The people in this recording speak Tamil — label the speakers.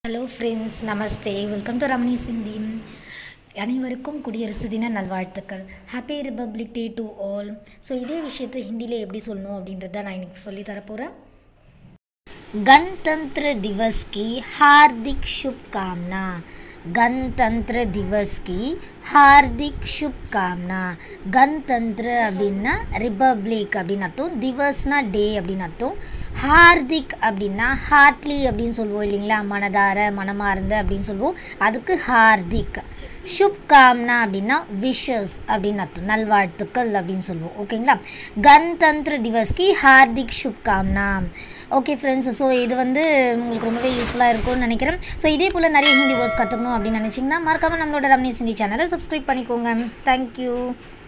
Speaker 1: hello friends namaste welcome to Ramani Sindhi அனைவருக்கும் குடியரசு தின நல்வாழ்த்துக்கள் happy republic day to all so இதே விஷயத்தை ஹிந்தியில் எப்படி சொல்லணும் அப்படின்றத நான் இன்னைக்கு சொல்லி தரப்போகிறேன் गणतंत्र दिवस की हार्दिक शुभकामना गणतंत्र दिवस की ஹார்திக் शुभकामना கணதந்திர அப்படின்னா ரிபப்ளிக் அப்படின்னு அர்த்தம் திவஸ்னா டே அப்படின்னு அர்த்தம் ஹார்திக் அப்படின்னா ஹார்ட்லி அப்படின்னு சொல்லுவோம் இல்லைங்களா மனதார மனமார்ந்த அப்படின்னு சொல்லுவோம் அதுக்கு ஹார்திக் शुभकामना அப்படின்னா விஷஸ் அப்படின்னு அர்த்தம் நல்வாழ்த்துக்கள் அப்படின்னு சொல்லுவோம் ஓகேங்களா கணதந்திர திவஸ் கி ஹார்திக் शुभकामना ஓகே ஃப்ரெண்ட்ஸ் ஸோ இது வந்து உங்களுக்கு ரொம்பவே யூஸ்ஃபுல்லாக இருக்கும்னு நினைக்கிறேன் ஸோ இதே போல் நிறைய ஹிந்தி வேர்ட்ஸ் கற்றுக்கணும் அப்படின்னு நினச்சிங்கன்னா மறக்காமல் நம்மளோட ரம்னி சிந்தி சேனலை சப்ஸ்கிரைப் பண்ணிக்கோங்க தேங்க்யூ